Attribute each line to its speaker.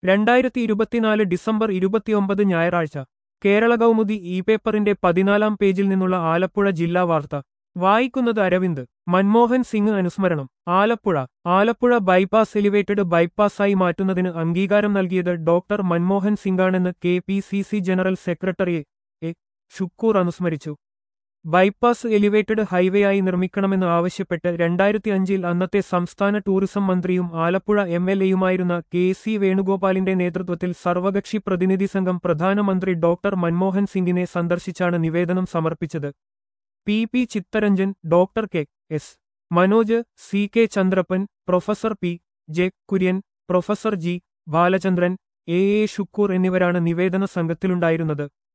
Speaker 1: രണ്ടായിരത്തി ഇരുപത്തിനാല് ഡിസംബർ ഇരുപത്തിയൊമ്പത് ഞായറാഴ്ച കേരള കൗമുദി ഇ പേപ്പറിന്റെ പതിനാലാം പേജിൽ നിന്നുള്ള ആലപ്പുഴ ജില്ലാ വാർത്ത വായിക്കുന്നത് അരവിന്ദ് മൻമോഹൻ സിംഗ് അനുസ്മരണം ആലപ്പുഴ ആലപ്പുഴ ബൈപ്പാസ് എലിവേറ്റഡ് ബൈപ്പാസായി മാറ്റുന്നതിന് അംഗീകാരം നൽകിയത് ഡോക്ടർ മൻമോഹൻ സിംഗാണെന്ന് K P C C general secretary A Shukoor അനുസ്മരിച്ചു ബൈപ്പാസ് എലിവേറ്റഡ് ഹൈവേയായി നിർമ്മിക്കണമെന്ന് ആവശ്യപ്പെട്ട് രണ്ടായിരത്തി അഞ്ചിൽ അന്നത്തെ സംസ്ഥാന ടൂറിസം മന്ത്രിയും ആലപ്പുഴ എം എൽ എയുമായിരുന്ന കെ സി വേണുഗോപാലിന്റെ നേതൃത്വത്തിൽ സർവകക്ഷി പ്രതിനിധി സംഘം പ്രധാനമന്ത്രി ഡോക്ടർ മൻമോഹൻ സിംഗിനെ സന്ദർശിച്ചാണ് നിവേദനം സമർപ്പിച്ചത് P P Chitharanjan doctor K S Manoj C K Chandrappan professor P J Kurian professor G Balachandran A A Shukoor എന്നിവരാണ് നിവേദന സംഘത്തിലുണ്ടായിരുന്നത്